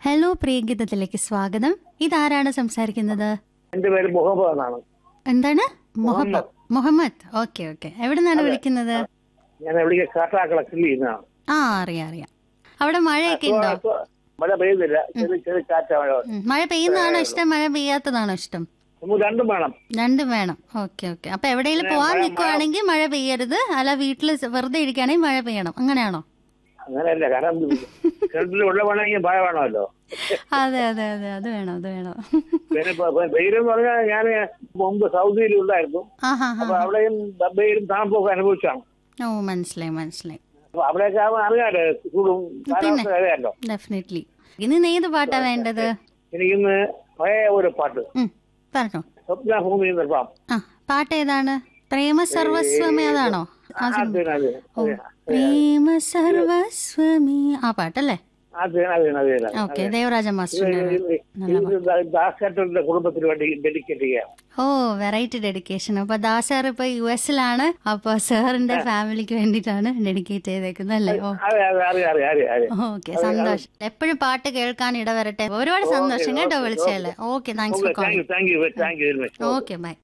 Hello പ്രിയഗീതത്തിലേക്ക് സ്വാഗതം ഇതാരാണ് സംസാരിക്കുന്നത് എന്റെ പേര് മുഹമ്മദ് എന്നാണ് എന്താണ് മുഹമ്മദ് മുഹമ്മദ് ഓക്കെ ഓക്കെ എവിടെ നിന്നാണ് വിളിക്കുന്നത് ഞാൻ എവിടെ കാട്ടാക്കള കിള്ളി എന്നാണ് ആ അറിയാം അറിയാം അവിടെ മഴയൊക്കെ ഉണ്ടോ മഴ പെയ്യുന്നില്ല ചെറിയ ചെറിയ കാറ്റ മഴ ഉം, മഴ പെയ്യുന്നതാണോ ഇഷ്ടം മഴ പെയ്യാത്തതാണോ ഇഷ്ടം നമുക്ക് രണ്ടും വേണം രണ്ടും വേണം ഓക്കെ ഓക്കെ അപ്പൊ എവിടെയെങ്കിലും പോവാൻ നിൽക്കുവാണെങ്കിൽ മഴ പെയ്യരുത് അല്ല വീട്ടിൽ വെറുതെ ഇരിക്കുകയാണെങ്കിൽ മഴ പെയ്യണം അങ്ങനെയാണോ അങ്ങനെയല്ല കാരണം കിണറ്റിൽ വെള്ളം വേണമെങ്കിൽ മഴ വേണമല്ലോ അതെ അതെ അതെ അത് വേണം അത് വേണം പിന്നെ ഇപ്പൊ- ഇപ്പൊ വെയിലെന്ന് പറഞ്ഞാൽ ഞാൻ മുമ്പ് സൗദിയിൽ ഉണ്ടായിരുന്നു ആ ഹാ ഹാ അപ്പൊ അവിടെയും വെയിലും തണുപ്പൊക്കെ അനുഭവിച്ചാണ് ഓ മനസ്സിലായി മനസ്സിലായി അപ്പൊ അവിടെയൊക്കെ ആവുമ്പോൾ അറിയാലോ ചൂടും കാലാവസ്ഥ അറിയാലോ ഡെഫിനറ്റ്ലി ഇനി ഇന്ന് ഏത് പാട്ടാ വേണ്ടത് എനിക്കിന്ന് പഴയ ഒരു പാട്ട് ഉം, പറഞ്ഞോ സ്വപ്നഭൂമി നിർമ്മാം ആ പാട്ട് ഏതാണ് പ്രേമ സർവസ്വമേ അതാണോ ആ സിനിമ. അത് അത് പ്രേമ സർവസ്വമേ ആ പാട്ടല്ലേ അത് അത് അത് അത് ഓക്കെ ദേവരാജ മാസ്റ്ററിന്റെ ദാസേട്ടന്റെ കുടുംബത്തിന് വേണ്ടി ഡെഡിക്കേറ്റ് ചെയ്യാം ഓ വെറൈറ്റി ഡെഡിക്കേഷൻ അപ്പൊ ദാസാർ ഇപ്പൊ യു എസിലാണ് അപ്പൊ സാറിന്റെ ഫാമിലിക്ക് വേണ്ടിയിട്ടാണ് ഡെഡിക്കേറ്റ് ചെയ്തേക്കുന്നത് അല്ലേ ഓ അതെ അതെ അറിയാം അറിയാം അറിയാം അറിയാം ഓക്കെ സന്തോഷം എപ്പോഴും പാട്ട് കേൾക്കാൻ ഇടവരട്ടെ ഒരുപാട് സന്തോഷം കേട്ടോ വിളിച്ചല്ലേ okay thanks for thank calling you thank you thank you very much okay by